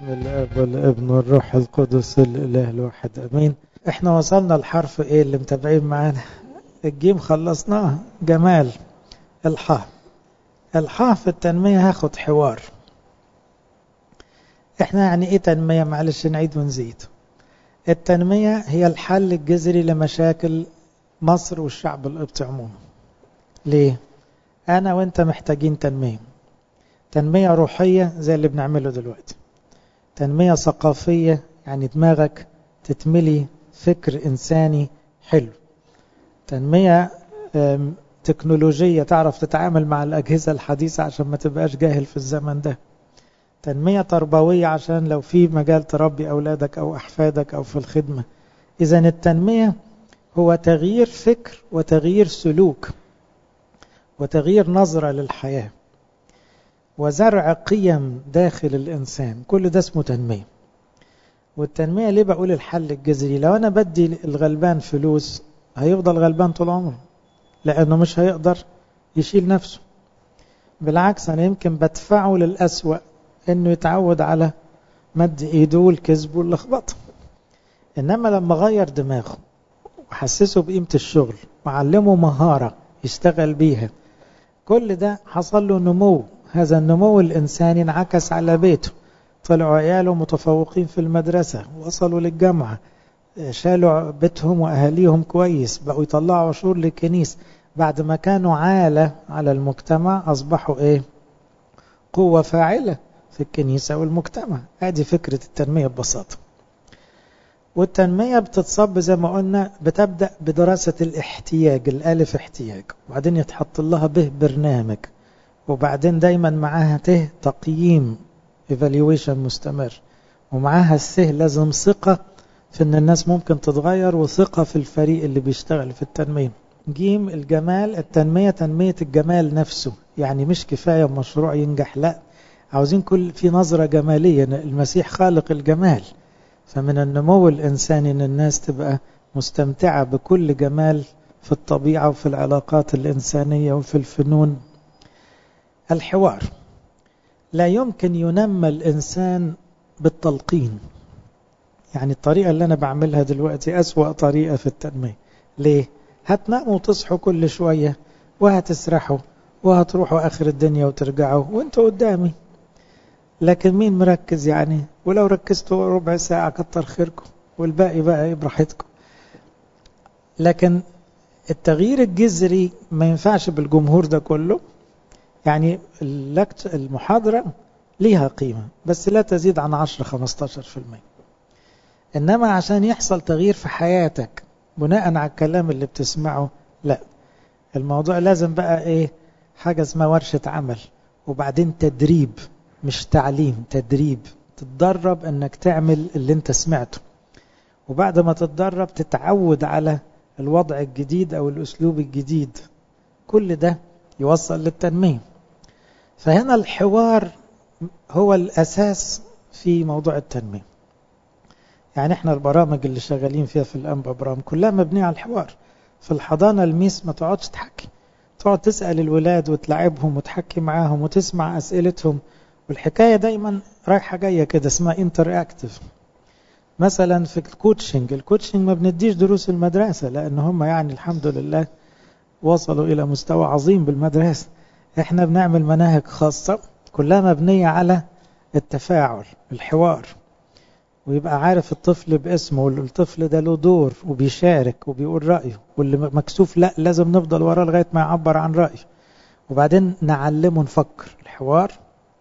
بسم الاب والابن والروح القدس الاله الواحد امين احنا وصلنا لحرف ايه اللي متابعين معانا الجيم خلصناه جمال الحاء الحاء في التنمية هاخد حوار احنا يعني ايه تنمية معلش نعيد ونزيد التنمية هي الحل الجذري لمشاكل مصر والشعب القبطي عموما ليه انا وانت محتاجين تنمية تنمية روحية زي اللي بنعمله دلوقتي تنمية ثقافية يعني دماغك تتملي فكر إنساني حلو تنمية تكنولوجية تعرف تتعامل مع الأجهزة الحديثة عشان ما تبقاش جاهل في الزمن ده تنمية تربوية عشان لو في مجال تربي أولادك أو أحفادك أو في الخدمة إذا التنمية هو تغيير فكر وتغيير سلوك وتغيير نظرة للحياة وزرع قيم داخل الإنسان كل ده اسمه تنمية والتنمية ليه بقول الحل الجذري لو أنا بدي الغلبان فلوس هيفضل غلبان طول عمره لأنه مش هيقدر يشيل نفسه بالعكس أنا يمكن بدفعه للأسوأ أنه يتعود على مد إيده والكذب واللخبطة إنما لما غير دماغه وحسسه بقيمة الشغل وعلمه مهارة يشتغل بيها كل ده حصل له نمو هذا النمو الإنساني انعكس على بيته طلعوا عياله متفوقين في المدرسة وصلوا للجامعة شالوا بيتهم وأهاليهم كويس بقوا يطلعوا عشور للكنيس بعد ما كانوا عالة على المجتمع أصبحوا إيه قوة فاعلة في الكنيسة والمجتمع هذه فكرة التنمية ببساطة والتنمية بتتصب زي ما قلنا بتبدأ بدراسة الاحتياج الألف احتياج وبعدين يتحط لها به برنامج وبعدين دايما معاها ته تقييم evaluation مستمر ومعاها السه لازم ثقة في ان الناس ممكن تتغير وثقة في الفريق اللي بيشتغل في التنمية جيم الجمال التنمية تنمية الجمال نفسه يعني مش كفاية مشروع ينجح لا عاوزين كل في نظرة جمالية المسيح خالق الجمال فمن النمو الإنساني ان الناس تبقى مستمتعة بكل جمال في الطبيعة وفي العلاقات الإنسانية وفي الفنون الحوار لا يمكن ينمى الإنسان بالتلقين يعني الطريقة اللي أنا بعملها دلوقتي أسوأ طريقة في التنمية ليه؟ هتناموا وتصحوا كل شوية وهتسرحوا وهتروحوا آخر الدنيا وترجعوا وانتوا قدامي لكن مين مركز يعني ولو ركزتوا ربع ساعة كتر خيركم والباقي بقى ايه براحتكم لكن التغيير الجذري ما ينفعش بالجمهور ده كله يعني المحاضرة ليها قيمة بس لا تزيد عن 10-15% إنما عشان يحصل تغيير في حياتك بناء على الكلام اللي بتسمعه لا الموضوع لازم بقى إيه حاجة اسمها ورشة عمل وبعدين تدريب مش تعليم تدريب تتدرب انك تعمل اللي انت سمعته وبعد ما تتدرب تتعود على الوضع الجديد او الاسلوب الجديد كل ده يوصل للتنمية فهنا الحوار هو الأساس في موضوع التنمية يعني احنا البرامج اللي شغالين فيها في الأنبا برام كلها مبنية على الحوار في الحضانة الميس ما تقعدش تحكي تقعد تسأل الولاد وتلعبهم وتحكي معاهم وتسمع أسئلتهم والحكاية دايما رايحة جاية كده اسمها انتر اكتف مثلا في الكوتشنج الكوتشنج ما بنديش دروس المدرسة لأن هم يعني الحمد لله وصلوا إلى مستوى عظيم بالمدرسة احنا بنعمل مناهج خاصة كلها مبنية على التفاعل الحوار ويبقى عارف الطفل باسمه والطفل ده له دور وبيشارك وبيقول رأيه واللي مكسوف لا لازم نفضل وراه لغاية ما يعبر عن رأيه وبعدين نعلمه نفكر الحوار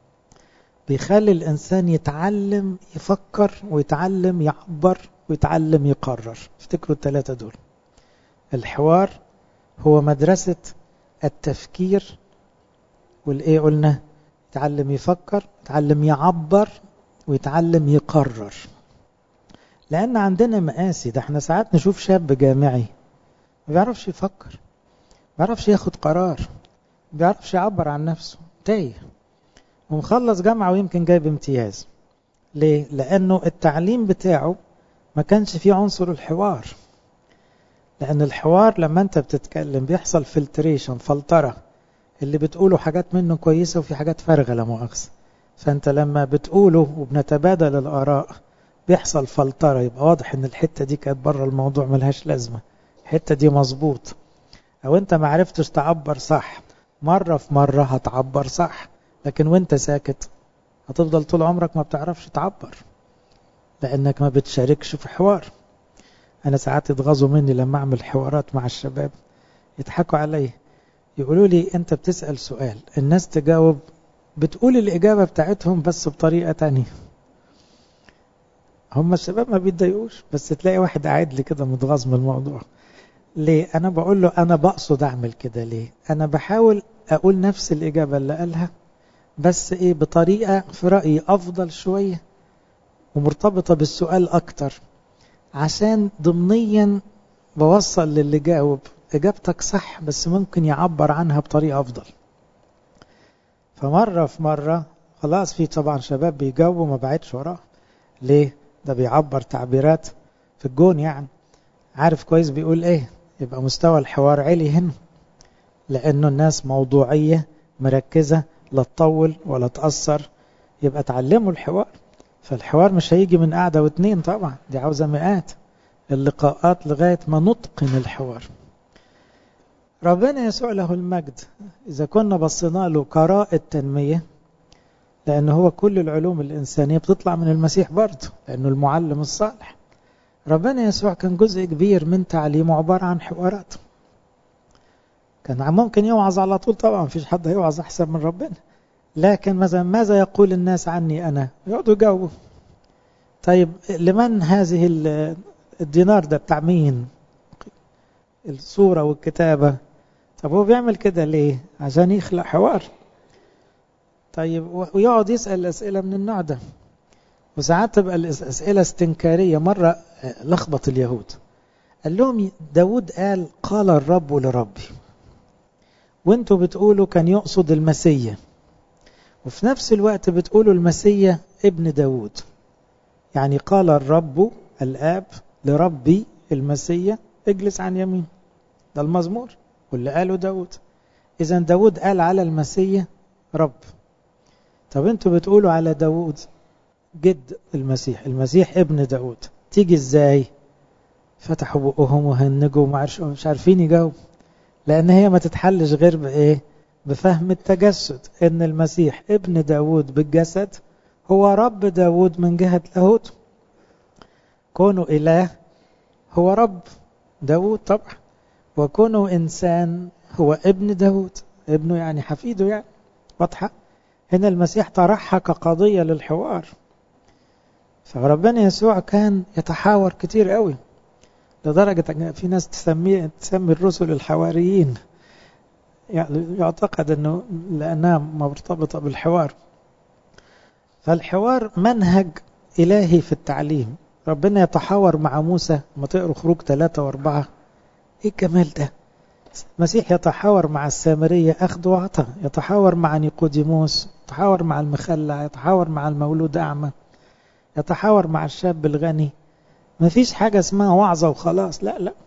بيخلي الإنسان يتعلم يفكر ويتعلم يعبر ويتعلم يقرر افتكروا الثلاثة دول الحوار هو مدرسة التفكير والإيه قلنا يتعلم يفكر يتعلم يعبر ويتعلم يقرر لأن عندنا مقاسي ده احنا ساعات نشوف شاب جامعي ما بيعرفش يفكر ما بيعرفش ياخد قرار ما بيعرفش يعبر عن نفسه تايه ومخلص جامعة ويمكن جايب امتياز ليه؟ لأنه التعليم بتاعه ما كانش فيه عنصر الحوار لأن الحوار لما أنت بتتكلم بيحصل فلتريشن فلترة اللي بتقوله حاجات منه كويسة وفي حاجات فارغة لا مؤاخذة فأنت لما بتقوله وبنتبادل الآراء بيحصل فلترة يبقى واضح ان الحتة دي كانت بره الموضوع ملهاش لازمة الحتة دي مظبوط او انت معرفتش تعبر صح مرة في مرة هتعبر صح لكن وانت ساكت هتفضل طول عمرك ما بتعرفش تعبر لانك ما بتشاركش في حوار انا ساعات يتغاظوا مني لما اعمل حوارات مع الشباب يضحكوا علي يقولوا لي انت بتسأل سؤال الناس تجاوب بتقول الإجابة بتاعتهم بس بطريقة تانية هم الشباب ما بيتضايقوش بس تلاقي واحد قاعد لي كده متغاظ من الموضوع ليه انا بقول له انا بقصد اعمل كده ليه انا بحاول اقول نفس الاجابه اللي قالها بس ايه بطريقه في رايي افضل شويه ومرتبطه بالسؤال اكتر عشان ضمنيا بوصل للي جاوب اجابتك صح بس ممكن يعبر عنها بطريقه افضل فمره في مره خلاص في طبعا شباب بيجاوبوا ما بعدش وراه ليه ده بيعبر تعبيرات في الجون يعني عارف كويس بيقول ايه يبقى مستوى الحوار عالي هنا لانه الناس موضوعيه مركزه لا تطول ولا تاثر يبقى تعلموا الحوار فالحوار مش هيجي من قعده واتنين طبعا دي عاوزه مئات اللقاءات لغايه ما نتقن الحوار ربنا يسوع له المجد اذا كنا بصينا له كراء التنميه لأن هو كل العلوم الإنسانية بتطلع من المسيح برضه لأنه المعلم الصالح ربنا يسوع كان جزء كبير من تعليمه عبارة عن حوارات كان ممكن يوعظ على طول طبعا مفيش حد هيوعظ أحسن من ربنا لكن مثلا ماذا يقول الناس عني أنا يقعدوا يجاوبوا طيب لمن هذه الدينار ده بتاع مين الصورة والكتابة طب هو بيعمل كده ليه عشان يخلق حوار طيب ويقعد يسأل أسئلة من النوع ده وساعات تبقى الأسئلة استنكارية مرة لخبط اليهود قال لهم داود قال قال الرب لربي وانتوا بتقولوا كان يقصد المسيا وفي نفس الوقت بتقولوا المسيا ابن داود يعني قال الرب الآب لربي المسيا اجلس عن يمين ده المزمور واللي قاله داود إذا داود قال على المسيا رب طب انتوا بتقولوا على داود جد المسيح المسيح ابن داود تيجي ازاي فتحوا بقهم وهنجوا وما مش عارفين يجاوب لان هي ما تتحلش غير بايه بفهم التجسد ان المسيح ابن داود بالجسد هو رب داود من جهة لاهوت كونه اله هو رب داود طبعا وكونه انسان هو ابن داود ابنه يعني حفيده يعني واضحه هنا المسيح طرحها كقضية للحوار فربنا يسوع كان يتحاور كتير قوي لدرجة أن في ناس تسمي, تسمي الرسل الحواريين يعني يعتقد أنه لأنها مرتبطة بالحوار فالحوار منهج إلهي في التعليم ربنا يتحاور مع موسى ما تقروا خروج ثلاثة واربعة ايه الجمال ده المسيح يتحاور مع السامرية أخذ وعطى يتحاور مع نيقوديموس يتحاور مع المخلع يتحاور مع المولود أعمى يتحاور مع الشاب الغني ما فيش حاجة اسمها وعظة وخلاص لا لا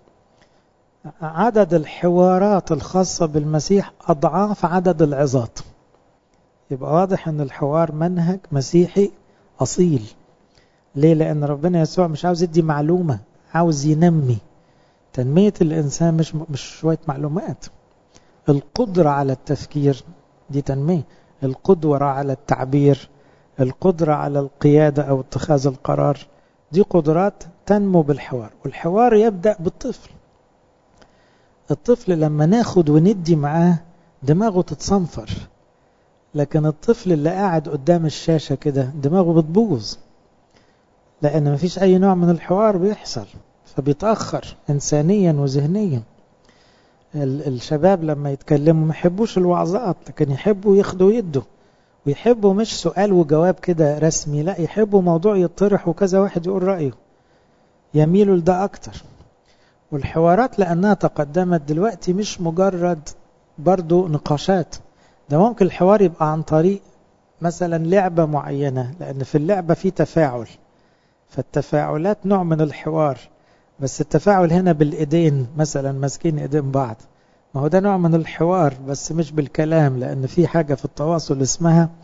عدد الحوارات الخاصة بالمسيح أضعاف عدد العظات يبقى واضح أن الحوار منهج مسيحي أصيل ليه لأن ربنا يسوع مش عاوز يدي معلومة عاوز ينمي تنمية الإنسان مش مش شوية معلومات القدرة على التفكير دي تنمية القدرة على التعبير القدرة على القيادة أو اتخاذ القرار دي قدرات تنمو بالحوار والحوار يبدأ بالطفل الطفل لما ناخد وندي معاه دماغه تتصنفر لكن الطفل اللي قاعد قدام الشاشة كده دماغه بتبوظ لأن مفيش أي نوع من الحوار بيحصل فبيتأخر إنسانيا وذهنيا الشباب لما يتكلموا ما يحبوش الوعظات لكن يحبوا ياخدوا يدوا ويحبوا مش سؤال وجواب كده رسمي لا يحبوا موضوع يطرح وكذا واحد يقول رأيه يميلوا لده أكتر والحوارات لأنها تقدمت دلوقتي مش مجرد برضو نقاشات ده ممكن الحوار يبقى عن طريق مثلا لعبة معينة لأن في اللعبة في تفاعل فالتفاعلات نوع من الحوار بس التفاعل هنا بالإيدين مثلا ماسكين إيدين بعض ما هو ده نوع من الحوار بس مش بالكلام لأن في حاجة في التواصل اسمها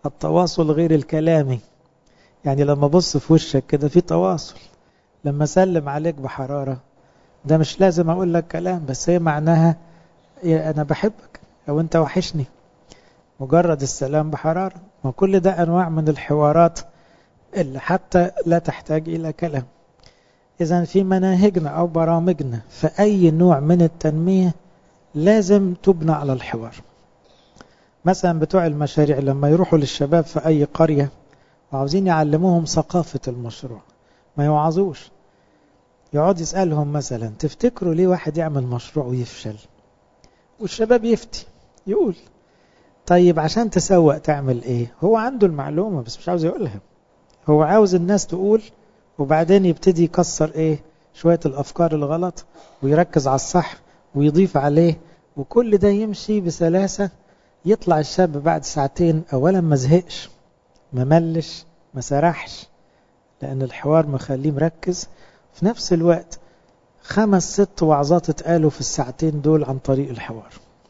التواصل غير الكلامي يعني لما بص في وشك كده في تواصل لما سلم عليك بحرارة ده مش لازم أقول لك كلام بس هي معناها أنا بحبك أو أنت وحشني مجرد السلام بحرارة وكل ده أنواع من الحوارات اللي حتى لا تحتاج إلى كلام إذا في مناهجنا أو برامجنا في أي نوع من التنمية لازم تبنى على الحوار مثلا بتوع المشاريع لما يروحوا للشباب في أي قرية وعاوزين يعلموهم ثقافة المشروع ما يوعظوش يقعد يسألهم مثلا تفتكروا ليه واحد يعمل مشروع ويفشل والشباب يفتي يقول طيب عشان تسوق تعمل ايه هو عنده المعلومة بس مش عاوز يقولها هو عاوز الناس تقول وبعدين يبتدي يكسر ايه شوية الافكار الغلط ويركز على الصح ويضيف عليه وكل ده يمشي بسلاسة يطلع الشاب بعد ساعتين اولا ما زهقش ما ملش ما سرحش لان الحوار مخليه مركز في نفس الوقت خمس ست وعظات اتقالوا في الساعتين دول عن طريق الحوار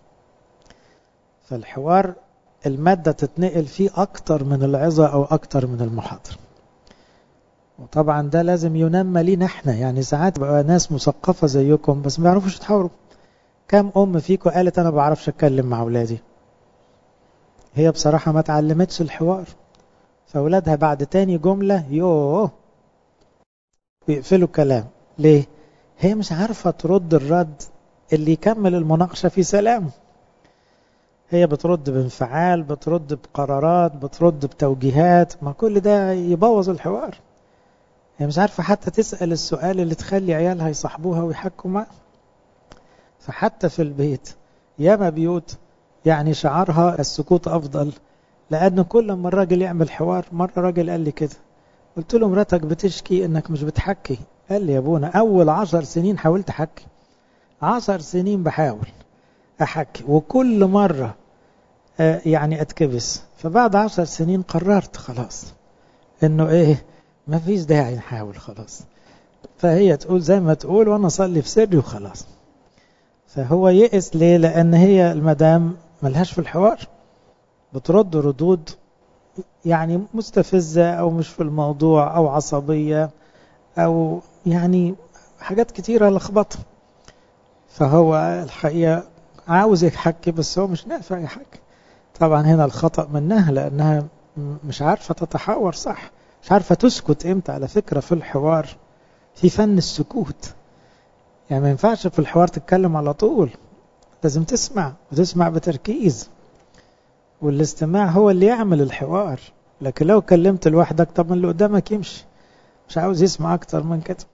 فالحوار المادة تتنقل فيه أكتر من العظة أو أكتر من المحاضرة وطبعا ده لازم ينمى لينا احنا يعني ساعات بقى ناس مثقفة زيكم بس ما يعرفوش يتحاوروا كم أم فيكم قالت أنا ما بعرفش أتكلم مع أولادي هي بصراحة ما تعلمتش الحوار فأولادها بعد تاني جملة يوه بيقفلوا الكلام ليه؟ هي مش عارفة ترد الرد اللي يكمل المناقشة في سلام هي بترد بانفعال بترد بقرارات بترد بتوجيهات ما كل ده يبوظ الحوار هي مش عارفة حتى تسأل السؤال اللي تخلي عيالها يصاحبوها ويحكوا معها فحتى في البيت ياما بيوت يعني شعارها السكوت أفضل لأن كل ما الراجل يعمل حوار مرة راجل قال لي كده قلت له مراتك بتشكي انك مش بتحكي قال لي يا ابونا اول عشر سنين حاولت احكي عشر سنين بحاول احكي وكل مرة آه يعني اتكبس فبعد عشر سنين قررت خلاص انه ايه ما فيش داعي نحاول خلاص فهي تقول زي ما تقول وانا اصلي في سري وخلاص فهو يئس ليه لان هي المدام ملهاش في الحوار بترد ردود يعني مستفزة أو مش في الموضوع أو عصبية أو يعني حاجات كتيرة لخبطة فهو الحقيقة عاوز يحكي بس هو مش نافع يحكي طبعا هنا الخطأ منها لأنها مش عارفة تتحاور صح مش عارفة تسكت امتى على فكرة في الحوار في فن السكوت يعني ما ينفعش في الحوار تتكلم على طول لازم تسمع وتسمع بتركيز والاستماع هو اللي يعمل الحوار لكن لو كلمت لوحدك طب اللي قدامك يمشي مش عاوز يسمع اكتر من كده